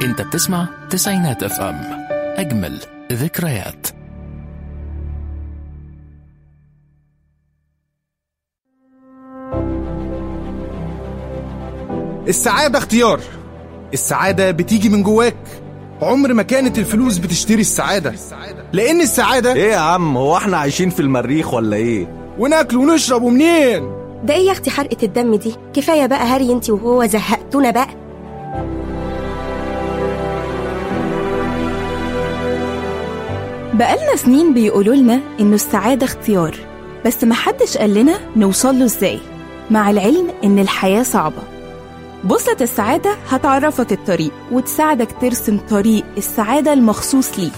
انت بتسمع تسعينات اف ام اجمل ذكريات السعادة اختيار السعادة بتيجي من جواك عمر ما كانت الفلوس بتشتري السعادة لأن السعادة ايه يا عم هو احنا عايشين في المريخ ولا ايه وناكل ونشرب ومنين ده ايه يا اختي حرقة الدم دي كفاية بقى هري انت وهو زهقتونا بقى بقالنا سنين بيقولوا لنا إنه السعادة اختيار بس محدش قال لنا نوصل له إزاي مع العلم إن الحياة صعبة بوصلة السعادة هتعرفك الطريق وتساعدك ترسم طريق السعادة المخصوص ليك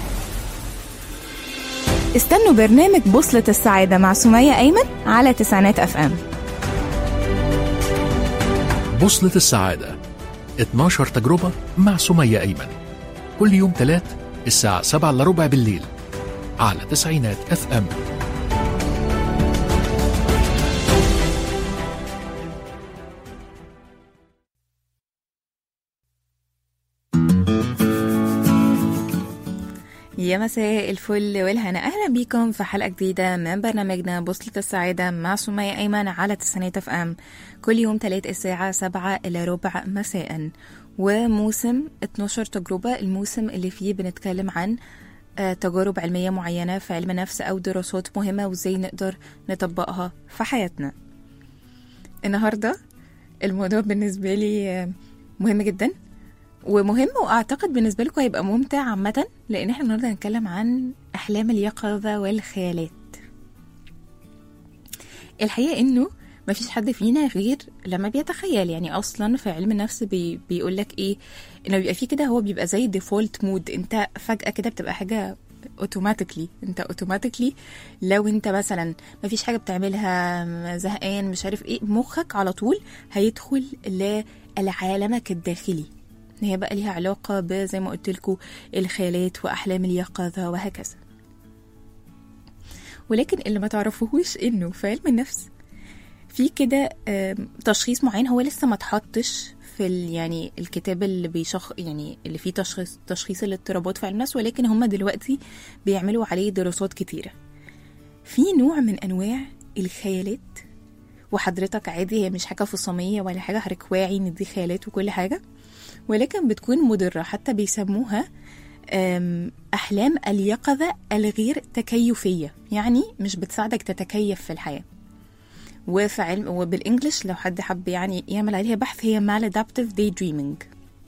استنوا برنامج بوصلة السعادة مع سمية أيمن على تسعينات أف أم بوصلة السعادة 12 تجربة مع سمية أيمن كل يوم تلات الساعة 7 إلا ربع بالليل على تسعينات اف ام يا مساء الفل والهنا اهلا بيكم في حلقه جديده من برنامجنا بوصله السعاده مع سمية ايمن على تسعينات اف ام كل يوم تلات الساعه سبعة الى ربع مساء وموسم 12 تجربه الموسم اللي فيه بنتكلم عن آه، تجارب علميه معينه في علم نفس او دراسات مهمه وازاي نقدر نطبقها في حياتنا النهارده الموضوع بالنسبه لي آه، مهم جدا ومهم واعتقد بالنسبه لكم هيبقى ممتع عامه لان احنا النهارده هنتكلم عن احلام اليقظه والخيالات الحقيقه انه مفيش حد فينا غير لما بيتخيل يعني اصلا في علم النفس بي بيقول لك ايه انه بيبقى فيه كده هو بيبقى زي ديفولت مود انت فجاه كده بتبقى حاجه اوتوماتيكلي انت اوتوماتيكلي لو انت مثلا مفيش حاجه بتعملها زهقان مش عارف ايه مخك على طول هيدخل لعالمك الداخلي هي بقى ليها علاقة بزي ما قلت لكم الخيالات وأحلام اليقظة وهكذا ولكن اللي ما تعرفوهوش إنه في علم النفس في كده آم، تشخيص معين هو لسه ما اتحطش في ال- يعني الكتاب اللي بيشخ يعني اللي فيه تشخيص تشخيص الاضطرابات في علم النفس ولكن هم دلوقتي بيعملوا عليه دراسات كتيرة في نوع من أنواع الخيالات وحضرتك عادي هي مش حاجة فصامية ولا حاجة حضرتك واعي إن دي خيالات وكل حاجة ولكن بتكون مضرة حتى بيسموها أم، أحلام اليقظة الغير تكيفية يعني مش بتساعدك تتكيف في الحياة وفي علم وبالإنجلش لو حد حب يعني يعمل عليها بحث هي maladaptive daydreaming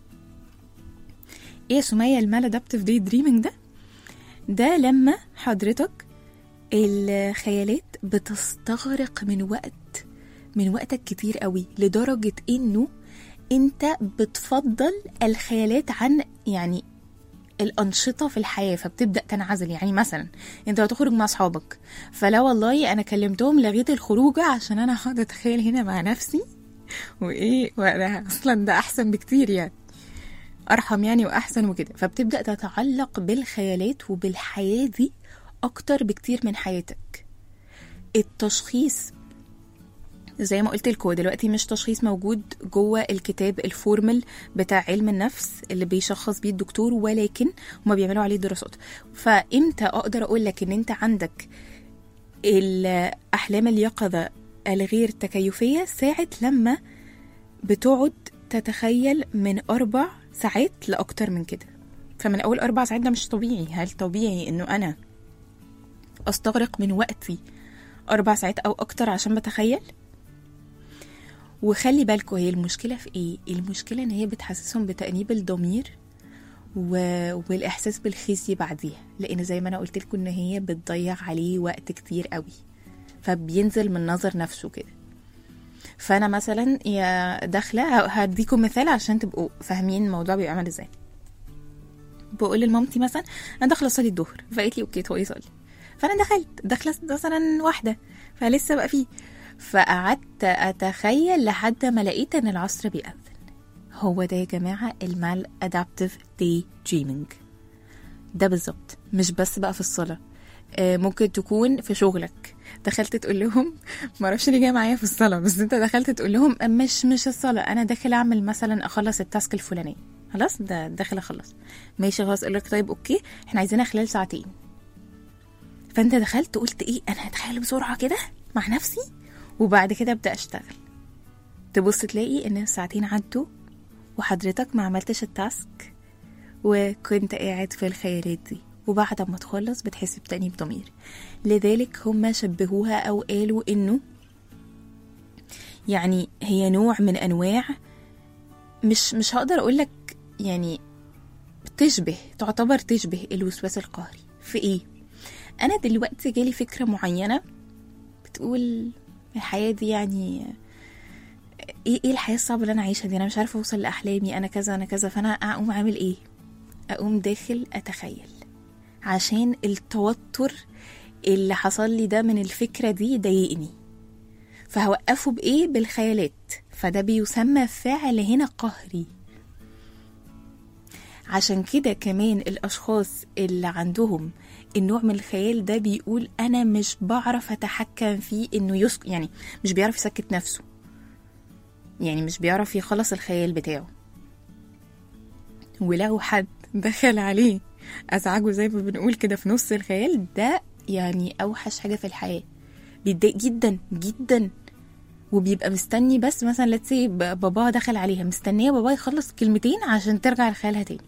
ايه يا سمية الماladaptive daydreaming ده؟ ده لما حضرتك الخيالات بتستغرق من وقت من وقتك كتير قوي لدرجة انه انت بتفضل الخيالات عن يعني الأنشطة في الحياة فبتبدأ تنعزل يعني مثلا انت هتخرج مع أصحابك فلا والله أنا كلمتهم لغيت الخروجة عشان أنا هقعد أتخيل هنا مع نفسي وإيه وأنا أصلا ده أحسن بكتير يعني أرحم يعني وأحسن وكده فبتبدأ تتعلق بالخيالات وبالحياة دي أكتر بكتير من حياتك التشخيص زي ما قلت لكم دلوقتي مش تشخيص موجود جوه الكتاب الفورمال بتاع علم النفس اللي بيشخص بيه الدكتور ولكن هما بيعملوا عليه دراسات فامتى اقدر اقول لك ان انت عندك الاحلام اليقظه الغير تكيفيه ساعه لما بتقعد تتخيل من اربع ساعات لاكتر من كده فمن اول اربع ساعات ده مش طبيعي هل طبيعي انه انا استغرق من وقتي اربع ساعات او اكتر عشان بتخيل وخلي بالكوا هي المشكله في ايه المشكله ان هي بتحسسهم بتانيب الضمير و... والاحساس بالخزي بعديها لان زي ما انا قلت لكم ان هي بتضيع عليه وقت كتير قوي فبينزل من نظر نفسه كده فانا مثلا يا داخله ه- هديكم مثال عشان تبقوا فاهمين الموضوع بيبقى عامل ازاي بقول لمامتي مثلا انا داخله اصلي الظهر فقالت لي اوكي توقي صلي فانا دخلت داخله مثلا واحده فلسه بقى فيه فقعدت اتخيل لحد ما لقيت ان العصر بيأذن هو ده يا جماعه المال ادابتيف داي دريمينج ده بالظبط مش بس بقى في الصلاه آه، ممكن تكون في شغلك دخلت تقول لهم ما اعرفش اللي جاي معايا في الصلاه بس انت دخلت تقول لهم مش مش الصلاه انا داخل اعمل مثلا اخلص التاسك الفلانيه خلاص ده داخل اخلص ماشي خلاص اقول لك طيب اوكي احنا عايزينها خلال ساعتين فانت دخلت قلت ايه انا هتخيل بسرعه كده مع نفسي وبعد كده ابدا اشتغل تبص تلاقي ان الساعتين عدوا وحضرتك ما عملتش التاسك وكنت قاعد في الخيالات دي وبعد ما تخلص بتحس بتأنيب ضمير لذلك هم شبهوها أو قالوا إنه يعني هي نوع من أنواع مش مش هقدر أقولك يعني تشبه تعتبر تشبه الوسواس القهري في إيه؟ أنا دلوقتي جالي فكرة معينة بتقول الحياة دي يعني ايه ايه الحياه الصعبه اللي انا عايشها دي انا مش عارفه اوصل لاحلامي انا كذا انا كذا فانا اقوم عامل ايه اقوم داخل اتخيل عشان التوتر اللي حصل لي ده من الفكره دي ضايقني فهوقفه بايه بالخيالات فده بيسمى فعل هنا قهري عشان كده كمان الاشخاص اللي عندهم النوع من الخيال ده بيقول انا مش بعرف اتحكم فيه انه يسك يعني مش بيعرف يسكت نفسه يعني مش بيعرف يخلص الخيال بتاعه ولو حد دخل عليه ازعجه زي ما بنقول كده في نص الخيال ده يعني اوحش حاجه في الحياه بيتضايق جدا جدا وبيبقى مستني بس مثلا لتسي باباه دخل عليها مستنيه باباه يخلص كلمتين عشان ترجع لخيالها تاني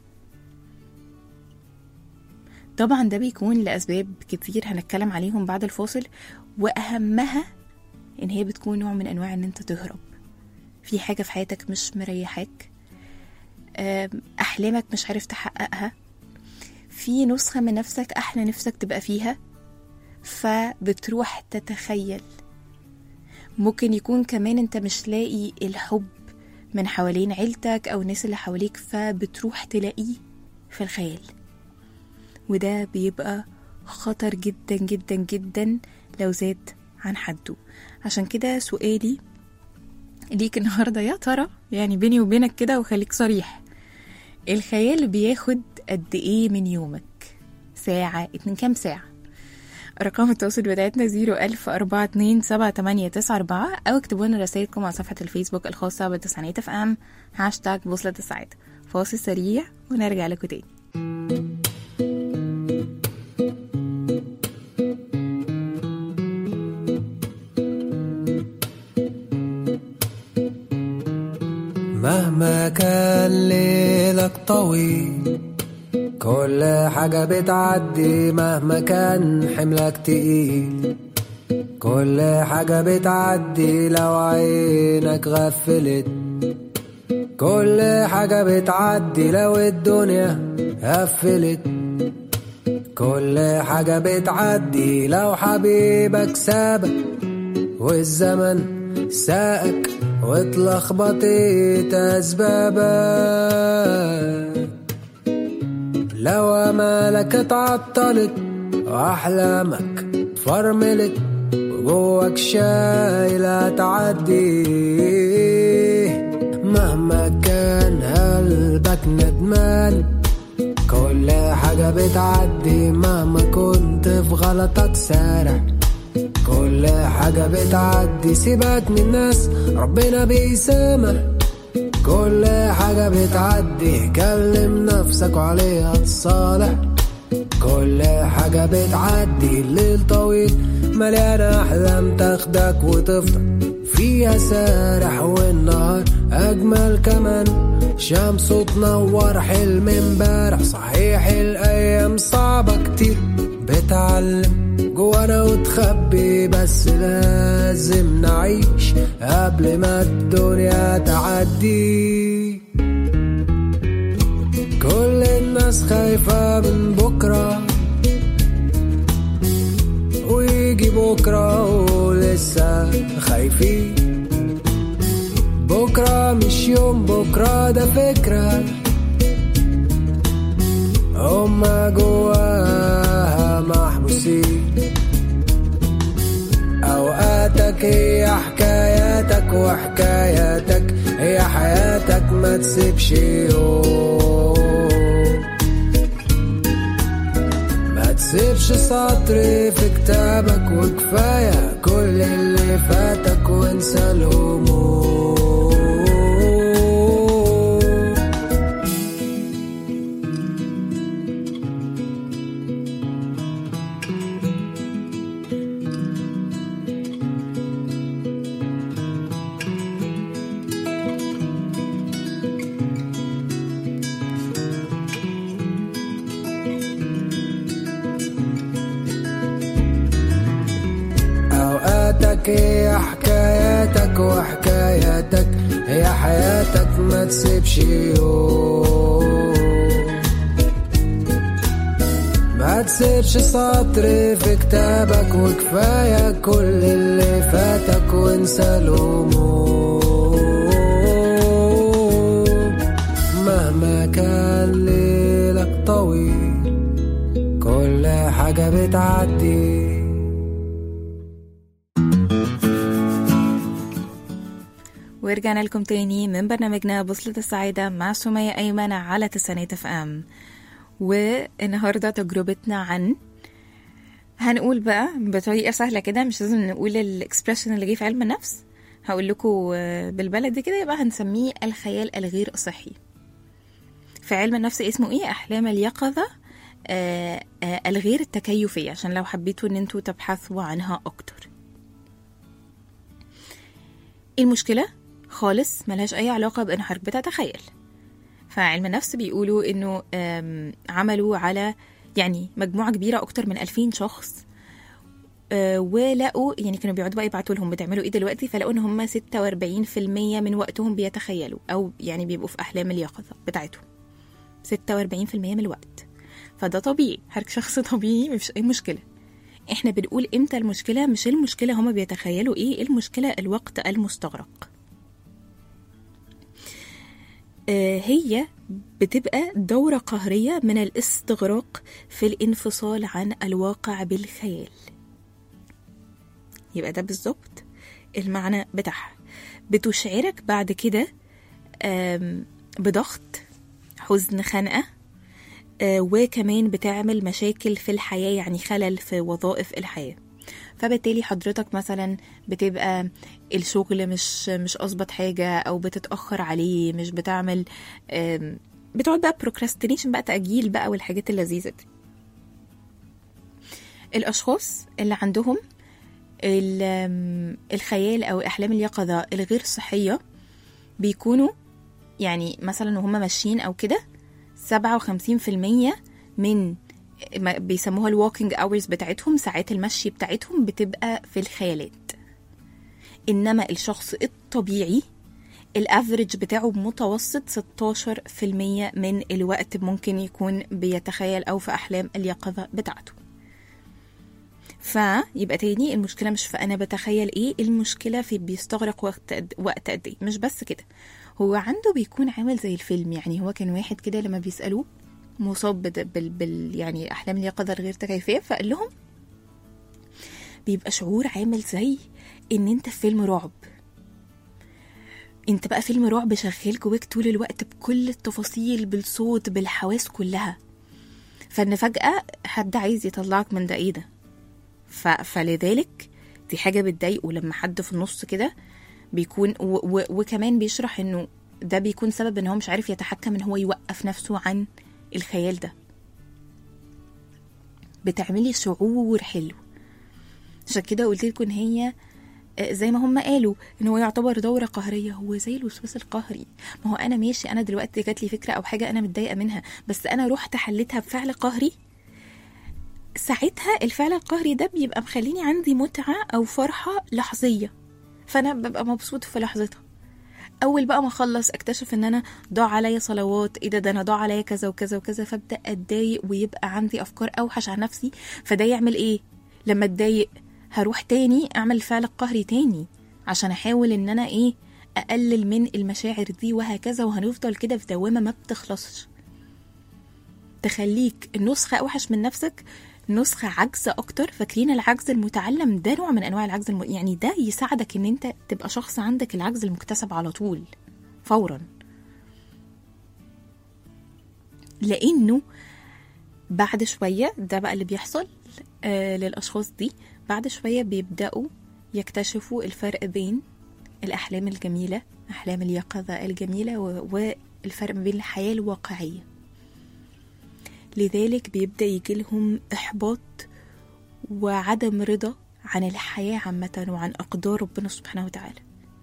طبعا ده بيكون لأسباب كتير هنتكلم عليهم بعد الفاصل وأهمها إن هي بتكون نوع من أنواع إن أنت تهرب في حاجة في حياتك مش مريحاك أم، أحلامك مش عارف تحققها في نسخة من نفسك أحلى نفسك تبقى فيها فبتروح تتخيل ممكن يكون كمان انت مش لاقي الحب من حوالين عيلتك او الناس اللي حواليك فبتروح تلاقيه في الخيال وده بيبقى خطر جدا جدا جدا لو زاد عن حده عشان كده سؤالي ليك النهارده يا ترى يعني بيني وبينك كده وخليك صريح الخيال بياخد قد ايه من يومك ساعة اتنين كام ساعة أرقام التواصل بتاعتنا زيرو ألف أربعة اتنين سبعة تمانية تسعة أربعة أو اكتبوا لنا رسايلكم على صفحة الفيسبوك الخاصة بتسعينات اف ام هاشتاج بوصلة السعادة فاصل سريع ونرجع لكم تاني مهما كان ليلك طويل كل حاجة بتعدي مهما كان حملك تقيل كل حاجة بتعدي لو عينك غفلت كل حاجة بتعدي لو الدنيا قفلت كل حاجة بتعدي لو حبيبك سابك والزمن ساقك واتلخبطت أسبابك لو أمالك اتعطلت وأحلامك فرملت وجواك شايلة تعدي مهما كان قلبك ندمان كل حاجة بتعدي مهما كنت في غلطك سارح كل حاجة بتعدي سيبك من الناس ربنا بيسامح كل حاجة بتعدي كلم نفسك وعليها تصالح كل حاجة بتعدي الليل طويل مليانة أحلام تاخدك وتفضل فيها سارح والنهار أجمل كمان شمس تنور حلم امبارح صحيح الأيام صعبة كتير بتعلم جوانا وتخبي بس لازم نعيش قبل ما الدنيا تعدي كل الناس خايفة من بكرة ويجي بكرة ولسه خايفين بكرة مش يوم بكرة ده فكرة هما جواها محبوسين أوقاتك هي حكاياتك وحكاياتك هي حياتك ما تسيبش يوم ما تسيبش سطر في كتابك وكفاية كل اللي فاتك وانسى الهموم حياتك هي حكاياتك وحكاياتك هي حياتك ما تسيبش يوم ما تسيبش سطر في كتابك وكفاية كل اللي فاتك وانسى الهموم مهما كان ليلك طويل كل حاجة بتعدي ورجعنا لكم تاني من برنامجنا بوصلة السعادة مع سمية أيمن على تسانيت اف ام والنهاردة تجربتنا عن هنقول بقى بطريقة سهلة كده مش لازم نقول الاكسبريشن اللي جه في علم النفس هقول لكم بالبلدي كده يبقى هنسميه الخيال الغير صحي في علم النفس اسمه ايه احلام اليقظة آه آه الغير التكيفية عشان لو حبيتوا ان انتوا تبحثوا عنها اكتر المشكلة خالص ملهاش أي علاقة بأن حضرتك بتتخيل فعلم النفس بيقولوا إنه آم، عملوا على يعني مجموعة كبيرة أكتر من 2000 شخص آه، ولقوا يعني كانوا بيقعدوا بقى يبعتوا لهم بتعملوا ايه دلوقتي فلقوا ان هم 46% من وقتهم بيتخيلوا او يعني بيبقوا في احلام اليقظه بتاعتهم 46% من الوقت فده طبيعي حضرتك شخص طبيعي مفيش اي مشكله احنا بنقول امتى المشكله مش المشكله هما بيتخيلوا ايه المشكله الوقت المستغرق آه، هي بتبقى دورة قهرية من الاستغراق في الانفصال عن الواقع بالخيال يبقى ده بالظبط المعنى بتاعها بتشعرك بعد كده آم، بضغط حزن خنقة آه، وكمان بتعمل مشاكل في الحياة يعني خلل في وظائف الحياة فبالتالي حضرتك مثلا بتبقى الشغل مش مش اظبط حاجه او بتتاخر عليه مش بتعمل آم، بتقعد بقى بروكراستينيشن بقى تاجيل بقى والحاجات اللذيذه دي الاشخاص اللي عندهم ال- آم، الخيال او احلام اليقظه الغير صحيه بيكونوا يعني مثلا وهم ماشيين او كده 57% من ما بيسموها الووكينج اورز بتاعتهم ساعات المشي بتاعتهم بتبقى في الخيالات انما الشخص الطبيعي الافريج بتاعه متوسط 16% من الوقت ممكن يكون بيتخيل او في احلام اليقظه بتاعته فيبقى تاني المشكله مش في انا بتخيل ايه المشكله في بيستغرق وقت قد وقت قد ايه مش بس كده هو عنده بيكون عامل زي الفيلم يعني هو كان واحد كده لما بيسالوه مصاب بد- بال, بال يعني احلام اليقظه الغير تكيفيه فقال لهم بيبقى شعور عامل زي ان انت في فيلم رعب انت بقى فيلم رعب شغال جواك طول الوقت بكل التفاصيل بالصوت بالحواس كلها فان فجأة حد عايز يطلعك من ده ايه ده ف... فلذلك دي حاجة بتضايقه لما حد في النص كده بيكون و... و... وكمان بيشرح انه ده بيكون سبب ان هو مش عارف يتحكم ان هو يوقف نفسه عن الخيال ده بتعملي شعور حلو عشان كده قلت لكم ان هي آه، زي ما هم قالوا ان هو يعتبر دوره قهريه هو زي الوسواس القهري ما هو انا ماشي انا دلوقتي جات لي فكره او حاجه انا متضايقه منها بس انا رحت حلتها بفعل قهري ساعتها الفعل القهري ده بيبقى مخليني عندي متعه او فرحه لحظيه فانا ببقى مبسوط في لحظتها اول بقى ما اخلص اكتشف ان انا ضاع عليا صلوات ايه ده ده انا ضاع عليا كذا وكذا وكذا فابدا اتضايق ويبقى عندي افكار اوحش عن نفسي فده يعمل ايه لما اتضايق هروح تاني اعمل الفعل القهري تاني عشان احاول ان انا ايه اقلل من المشاعر دي وهكذا وهنفضل كده في دوامه ما بتخلصش تخليك النسخه اوحش من نفسك نسخة عجز أكتر فاكرين العجز المتعلم ده نوع من أنواع العجز الم... يعني ده يساعدك إن أنت تبقى شخص عندك العجز المكتسب على طول فورا لأنه بعد شوية ده بقى اللي بيحصل آه للأشخاص دي بعد شوية بيبدأوا يكتشفوا الفرق بين الأحلام الجميلة أحلام اليقظة الجميلة و... والفرق بين الحياة الواقعية لذلك بيبدأ يجيلهم إحباط وعدم رضا عن الحياة عامة وعن أقدار ربنا سبحانه وتعالى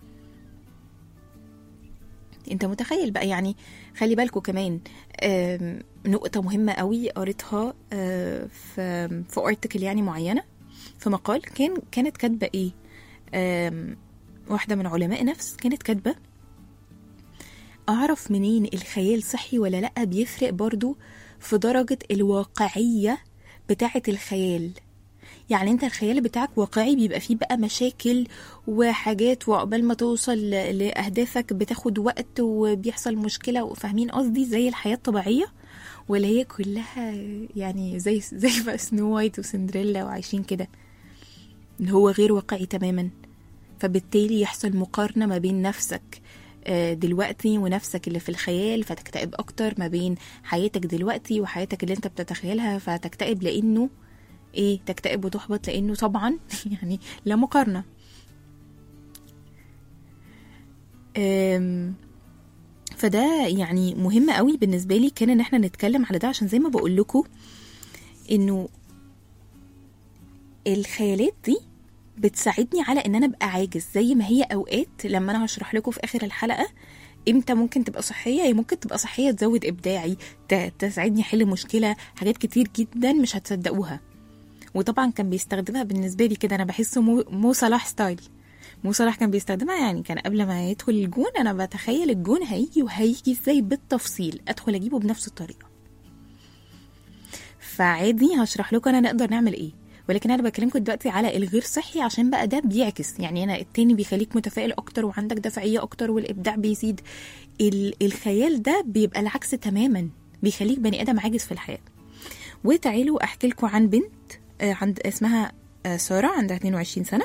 انت متخيل بقى يعني خلي بالكوا كمان آم، نقطة مهمة قوي قريتها آه، في في ارتكل يعني معينة في مقال كان كانت كاتبة ايه آم، واحدة من علماء نفس كانت كاتبة أعرف منين الخيال صحي ولا لأ بيفرق برضو في درجة الواقعية بتاعة الخيال يعني انت الخيال بتاعك واقعي بيبقى فيه بقى مشاكل وحاجات وعقبال ما توصل ل- لأهدافك بتاخد وقت وبيحصل مشكلة وفاهمين قصدي زي الحياة الطبيعية ولا هي كلها يعني زي زي بقى سنو وايت وسندريلا وعايشين كده اللي هو غير واقعي تماما فبالتالي يحصل مقارنة ما بين نفسك آه، دلوقتي ونفسك اللي في الخيال فتكتئب أكتر ما بين حياتك دلوقتي وحياتك اللي انت بتتخيلها فتكتئب لأنه ايه تكتئب وتحبط لأنه طبعا يعني لا مقارنة أم، فده يعني مهم قوي بالنسبة لي كان ان احنا نتكلم على ده عشان زي ما بقول لكم انه الخيالات دي بتساعدني على ان انا ابقى عاجز زي ما هي اوقات لما انا هشرح لكم في اخر الحلقه امتى ممكن تبقى صحيه هي ممكن تبقى صحيه تزود ابداعي ت- تساعدني احل مشكله حاجات كتير جدا مش هتصدقوها وطبعا كان بيستخدمها بالنسبه لي كده انا بحسه مو, مو صلاح ستايل مو صلاح كان بيستخدمها يعني كان قبل ما يدخل الجون انا بتخيل الجون هيجي وهيجي ازاي بالتفصيل ادخل اجيبه بنفس الطريقه فعادي هشرح لكم انا نقدر نعمل ايه ولكن انا بكلمكم دلوقتي على الغير صحي عشان بقى ده بيعكس يعني انا التاني بيخليك متفائل اكتر وعندك دافعيه اكتر والابداع بيزيد ال- الخيال ده بيبقى العكس تماما بيخليك بني ادم عاجز في الحياه وتعالوا احكي لكم عن بنت آه، عند اسمها آه، ساره عندها 22 سنه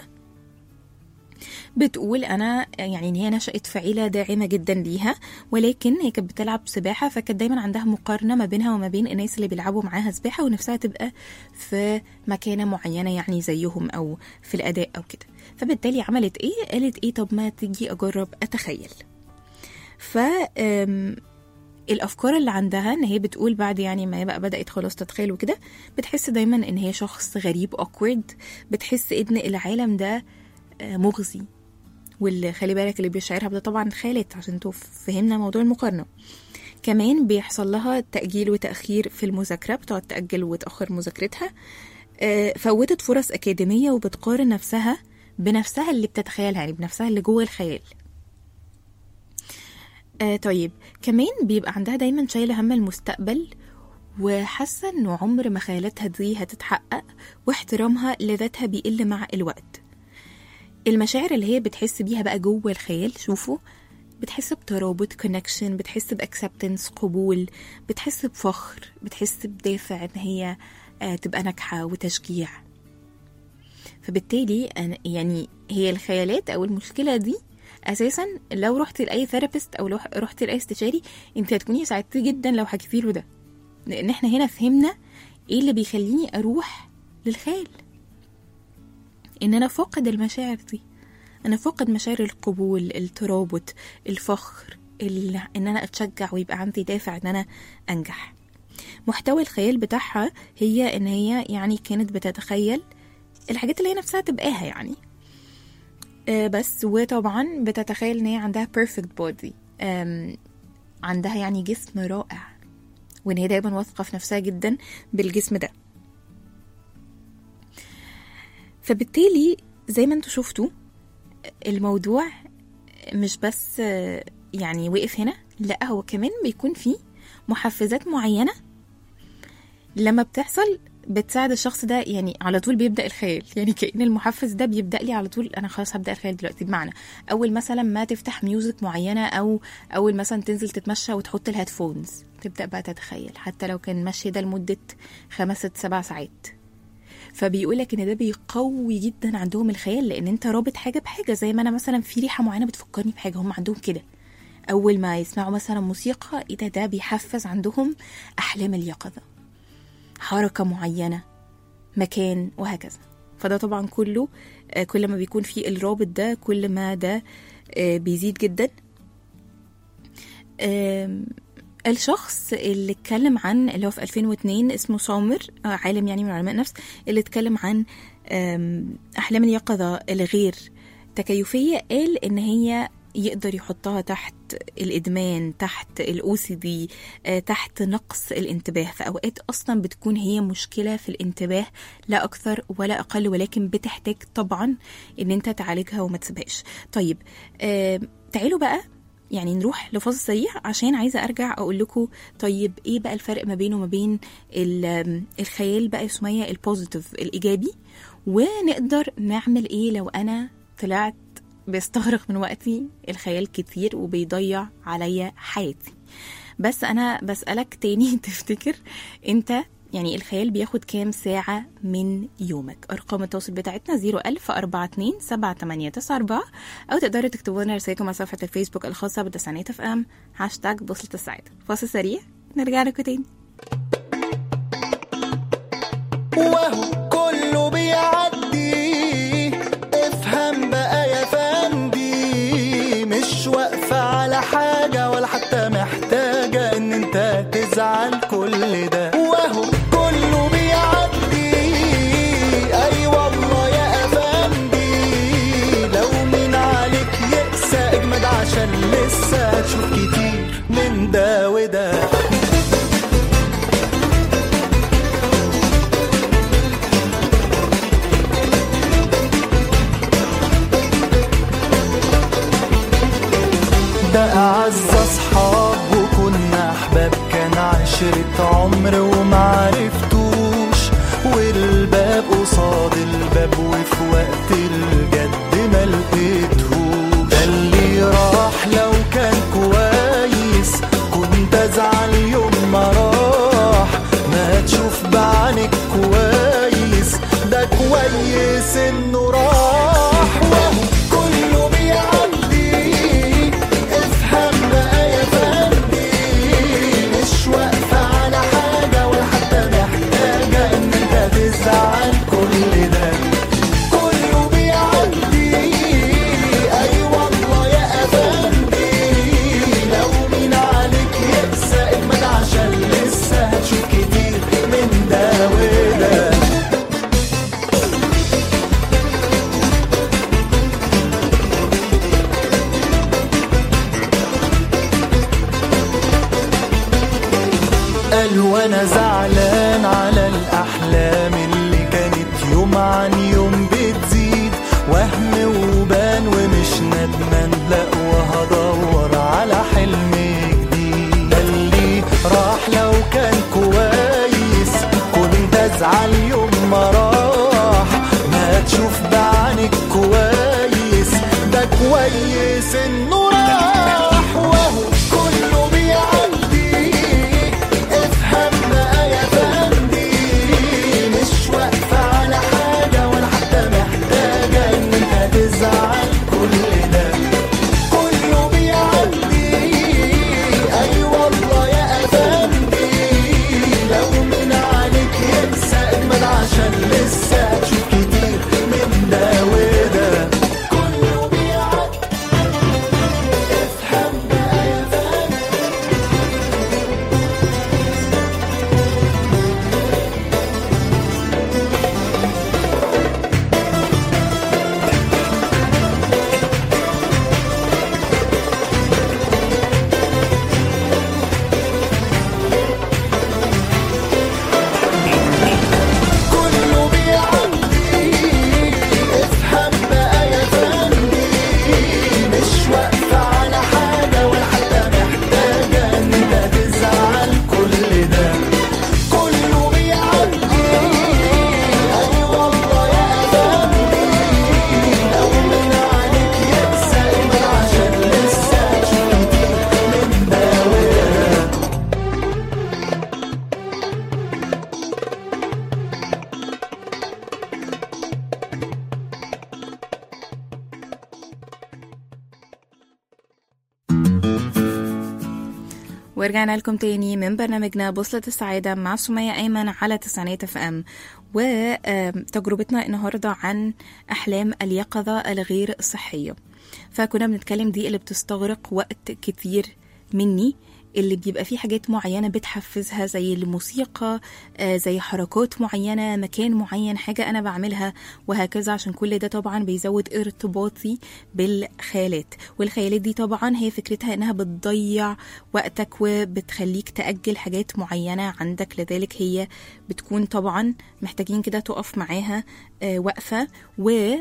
بتقول انا يعني ان هي نشأت في عيله داعمه جدا ليها ولكن هي كانت بتلعب سباحه فكانت دايما عندها مقارنه ما بينها وما بين الناس اللي بيلعبوا معاها سباحه ونفسها تبقى في مكانه معينه يعني زيهم او في الاداء او كده فبالتالي عملت ايه قالت ايه طب ما تيجي اجرب اتخيل ف آم، الافكار اللي عندها ان هي بتقول بعد يعني ما هي بقى بدات خلاص تتخيل وكده بتحس دايما ان هي شخص غريب awkward بتحس ان العالم ده آه، مغزي واللي خلي بالك اللي بيشعرها بده طبعا خالد عشان انتوا فهمنا موضوع المقارنه كمان بيحصل لها تأجيل وتأخير في المذاكرة بتقعد تأجل وتأخر مذاكرتها آه، فوتت فرص أكاديمية وبتقارن نفسها بنفسها اللي بتتخيلها يعني بنفسها اللي جوه الخيال آه طيب كمان بيبقى عندها دايما شايلة هم المستقبل وحاسة انه عمر ما خيالاتها دي هتتحقق واحترامها لذاتها بيقل مع الوقت المشاعر اللي هي بتحس بيها بقى جوه الخيال شوفوا بتحس بترابط كونكشن بتحس باكسبتنس قبول بتحس بفخر بتحس بدافع ان هي آه، تبقى ناجحه وتشجيع فبالتالي أنا يعني هي الخيالات او المشكله دي اساسا لو رحت لاي ثيرابيست او لو رحت لاي استشاري انت هتكوني ساعدتي جدا لو حكيتي له ده لان احنا هنا فهمنا ايه اللي بيخليني اروح للخيال ان انا فاقد المشاعر دي انا فاقد مشاعر القبول الترابط الفخر ال- ان انا اتشجع ويبقى عندي دافع ان انا انجح محتوى الخيال بتاعها هي ان هي يعني كانت بتتخيل الحاجات اللي هي نفسها تبقاها يعني آه، بس وطبعا بتتخيل ان هي عندها perfect body آم، عندها يعني جسم رائع وان هي دايما واثقه في نفسها جدا بالجسم ده فبالتالي زي ما انتوا شفتوا الموضوع مش بس آه، يعني وقف هنا لا هو كمان بيكون فيه محفزات معينة لما بتحصل بتساعد الشخص ده يعني على طول بيبدأ الخيال يعني كأن المحفز ده بيبدأ لي على طول أنا خلاص هبدأ الخيال دلوقتي بمعنى أول مثلا ما تفتح ميوزك معينة أو أول مثلا تنزل تتمشى وتحط الهيدفونز تبدأ بقى تتخيل حتى لو كان المشي ده لمدة خمس ست سبع ساعات فبيقولك ان ده بيقوي جدا عندهم الخيال لان انت رابط حاجه بحاجه زي ما انا مثلا في ريحه معينه بتفكرني بحاجه هم عندهم كده اول ما يسمعوا مثلا موسيقى ايه ده ده بيحفز عندهم احلام اليقظه حركه معينه مكان وهكذا فده طبعا كله آه، كل ما بيكون في الرابط ده كل ما ده آه، بيزيد جدا آم، الشخص اللي اتكلم عن اللي هو في 2002 اسمه سامر آه، عالم يعني من علماء النفس اللي اتكلم عن آم، احلام اليقظه الغير تكيفيه قال ان هي يقدر يحطها تحت الادمان تحت الاو سي دي تحت نقص الانتباه في اوقات اصلا بتكون هي مشكله في الانتباه لا اكثر ولا اقل ولكن بتحتاج طبعا ان انت تعالجها وما تسيبهاش طيب آه تعالوا بقى يعني نروح لفاصل سريع عشان عايزه ارجع اقول لكم طيب ايه بقى الفرق ما بينه وما بين ال- الخيال بقى يا سميه البوزيتيف الايجابي ونقدر نعمل ايه لو انا طلعت بيستغرق من وقتي الخيال كتير وبيضيع عليا حياتي بس انا بسألك تاني تفتكر انت يعني الخيال بياخد كام ساعة من يومك أرقام التواصل بتاعتنا 01000 42 7894 أو تقدروا تكتبوا لنا رسائلكم على صفحة الفيسبوك الخاصة بتسعينات اف ام هاشتاج بوصلة السعادة فاصل سريع نرجع لكم تاني وهو كله بيعدي افهم بقى يا فندي مش واقفة على حاجة ولا حتى محتاجة ان انت تزعل كل ده وهو كله بيعدي اي والله يا افندي لو من عليك يقسى اجمد عشان لسه هتشوف كتير من ده وده ده أعز أصحاب وكنا أحباب كان عشرة عمر ومعرفتوش والباب قصاد الباب وفي وقت الجد ما لقيتهوش ده اللي راح لو كان كويس كنت أزعل يوم ما راح ما تشوف بعينك كويس ده كويس إنه راح وهو كله بيعدي افهم بقى يا فندي مش واقفة على حاجة ولا حتى محتاجة إن أنت تزعل كل ده كله بيعدي أي والله يا أفندي لو مين عليك يقسى اجمد عشان لسه هتشوف كتير من ده وده قال وانا زعلان على الاحلام اللي كانت يوم عن يوم بتزيد وهم وبان ومش ندمان لا وهدور على حلم جديد قال لي راح لو كان كويس كنت ازعل يوم ما راح ما تشوف بعينك كويس ده كويس انه راح وهو كله بيعدي افهم بقى يا فندي مش واقفة على حاجة ولا حتى محتاجة ان انت تزعل كل ده كله بيعدي اي والله يا افندي لو من عليك يقسى اجمد عشان لسه هتشوف كتير من ده وده كله بيعدي افهم بقى يا فندي كله بيعدي افهم بقى يا فندي مش واقفة على حاجة ولا حتى محتاجة ان انت تزعل كل ده كله بيعدي اي والله يا فندي لو من عليك يقسى اجمل عشان لسه هتشوف كتير من ده وده ورجعنا لكم تاني من برنامجنا بوصلة السعادة مع سمية أيمن على تسعينات اف ام وتجربتنا النهاردة عن أحلام اليقظة الغير صحية فكنا بنتكلم دي اللي بتستغرق وقت كتير مني اللي بيبقى فيه حاجات معينة بتحفزها زي الموسيقى آه، زي حركات معينة مكان معين حاجة أنا بعملها وهكذا عشان كل ده طبعا بيزود ارتباطي بالخيالات والخيالات دي طبعا هي فكرتها إنها بتضيع وقتك وبتخليك تأجل حاجات معينة عندك لذلك هي بتكون طبعا محتاجين كده تقف معاها آه، وقفة و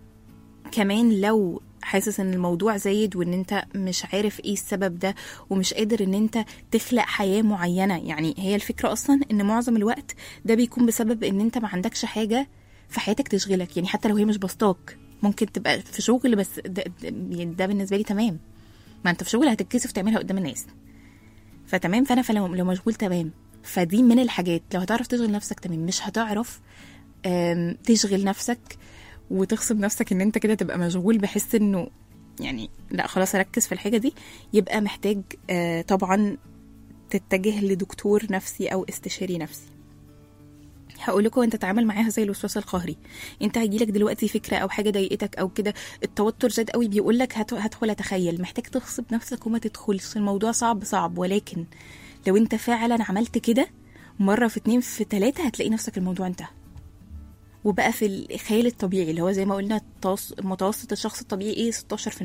كمان لو حاسس ان الموضوع زايد وان انت مش عارف ايه السبب ده ومش قادر ان انت تخلق حياة معينة يعني هي الفكرة اصلا ان معظم الوقت ده بيكون بسبب ان انت ما عندكش حاجة في حياتك تشغلك يعني حتى لو هي مش بسطاك ممكن تبقى في شغل بس ده, ده, يعني ده بالنسبة لي تمام ما انت في شغل هتتكسف تعملها قدام الناس فتمام فانا فلو لو مشغول تمام فدي من الحاجات لو هتعرف تشغل نفسك تمام مش هتعرف آم، تشغل نفسك وتغصب نفسك ان انت كده تبقى مشغول بحس انه يعني لا خلاص اركز في الحاجه دي يبقى محتاج آه، طبعا تتجه لدكتور نفسي او استشاري نفسي هقول لكم انت تتعامل معاها زي الوسواس القهري انت هيجيلك دلوقتي فكره او حاجه ضايقتك او كده التوتر زاد قوي بيقول لك هدخل اتخيل محتاج تغصب نفسك وما تدخلش الموضوع صعب صعب ولكن لو انت فعلا عملت كده مره في اتنين في تلاته هتلاقي نفسك الموضوع انتهى وبقى في الخيال الطبيعي اللي هو زي ما قلنا التوس- متوسط الشخص الطبيعي ايه 16%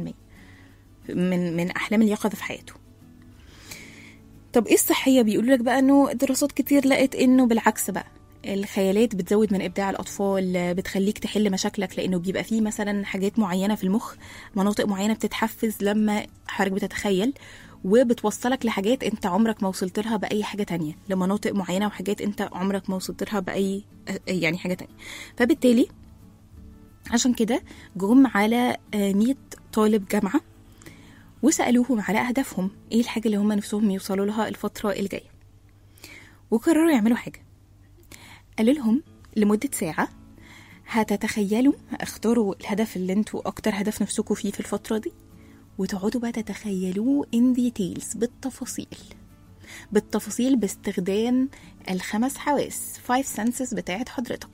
من من احلام اليقظه في حياته طب ايه الصحيه بيقولوا لك بقى انه دراسات كتير لقت انه بالعكس بقى الخيالات بتزود من ابداع الاطفال بتخليك تحل مشاكلك لانه بيبقى فيه مثلا حاجات معينه في المخ مناطق معينه بتتحفز لما حضرتك بتتخيل وبتوصلك لحاجات انت عمرك ما وصلت لها باي حاجه تانية لمناطق معينه وحاجات انت عمرك ما وصلت لها باي يعني حاجه تانية فبالتالي عشان كده جم على آه، 100 طالب جامعه وسالوهم على اهدافهم ايه الحاجه اللي هم نفسهم يوصلوا لها الفتره الجايه وقرروا يعملوا حاجه قالوا لهم لمده ساعه هتتخيلوا اختاروا الهدف اللي انتوا اكتر هدف نفسكم فيه في الفتره دي وتقعدوا بقى تتخيلوه in details بالتفاصيل بالتفاصيل باستخدام الخمس حواس five senses بتاعت حضرتك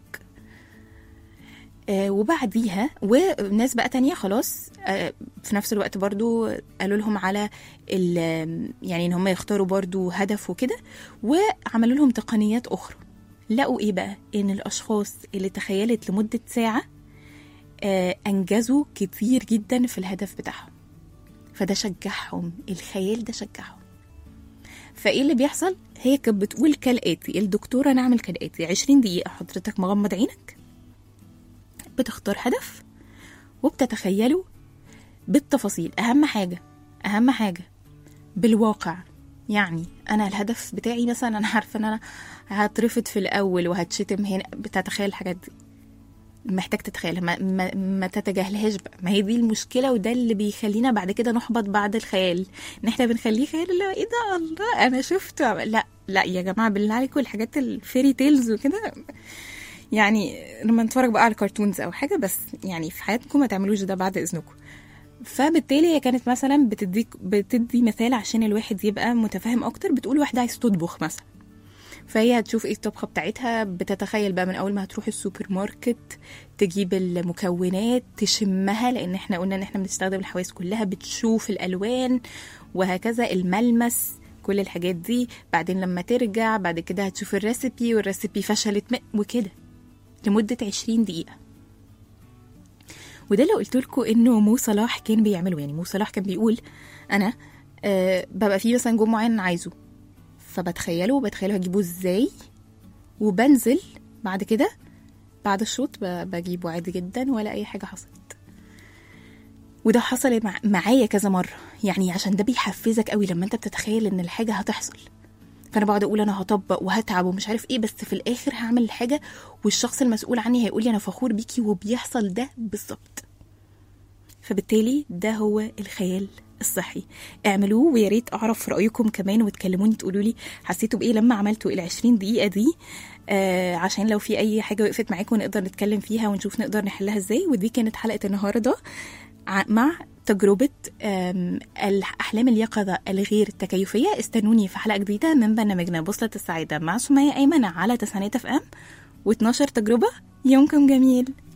آه وبعديها وناس بقى تانية خلاص آه في نفس الوقت برضو قالوا لهم على ال- يعني ان هم يختاروا برضو هدف وكده وعملوا لهم تقنيات اخرى لقوا ايه بقى ان الاشخاص اللي تخيلت لمدة ساعة آه انجزوا كتير جدا في الهدف بتاعهم فده شجعهم الخيال ده شجعهم فايه اللي بيحصل هي كانت بتقول كالاتي الدكتوره نعمل كالاتي 20 دقيقه حضرتك مغمض عينك بتختار هدف وبتتخيله بالتفاصيل اهم حاجه اهم حاجه بالواقع يعني انا الهدف بتاعي مثلا انا عارفه ان انا هترفض في الاول وهتشتم هنا بتتخيل الحاجات دي محتاج تتخيلها ما, ما, ما تتجاهلهاش بقى ما هي دي المشكله وده اللي بيخلينا بعد كده نحبط بعد الخيال ان احنا بنخليه خيال اللي هو ايه ده الله انا شفته لا لا يا جماعه بالله عليكم الحاجات الفيري تيلز وكده يعني لما نتفرج بقى على كرتونز او حاجه بس يعني في حياتكم ما تعملوش ده بعد اذنكم فبالتالي هي كانت مثلا بتديك بتدي مثال عشان الواحد يبقى متفاهم اكتر بتقول واحده عايز تطبخ مثلا فهي هتشوف ايه الطبخه بتاعتها بتتخيل بقى من اول ما هتروح السوبر ماركت تجيب المكونات تشمها لان احنا قلنا ان احنا بنستخدم الحواس كلها بتشوف الالوان وهكذا الملمس كل الحاجات دي بعدين لما ترجع بعد كده هتشوف الريسبي والريسبي فشلت م- وكده لمدة 20 دقيقة وده اللي قلت لكم انه مو صلاح كان بيعمله يعني مو صلاح كان بيقول انا آه ببقى فيه مثلا جون معين عايزه فبتخيله وبتخيله هجيبه ازاي وبنزل بعد كده بعد الشوط ب- بجيبه عادي جدا ولا اي حاجه حصلت وده حصل مع- معايا كذا مره يعني عشان ده بيحفزك قوي لما انت بتتخيل ان الحاجه هتحصل فانا بقعد اقول انا هطبق وهتعب ومش عارف ايه بس في الاخر هعمل الحاجه والشخص المسؤول عني هيقول لي انا فخور بيكي وبيحصل ده بالظبط فبالتالي ده هو الخيال الصحي اعملوه ويا ريت اعرف رايكم كمان وتكلموني تقولوا لي حسيتوا بايه لما عملتوا ال 20 دقيقه دي آه عشان لو في اي حاجه وقفت معاكم نقدر نتكلم فيها ونشوف نقدر نحلها ازاي ودي كانت حلقه النهارده ع- مع تجربة آم، الأحلام اليقظة الغير التكيفية استنوني في حلقة جديدة من برنامجنا بوصلة السعادة مع سمية أيمن على تسعينات اف ام و12 تجربة يومكم جميل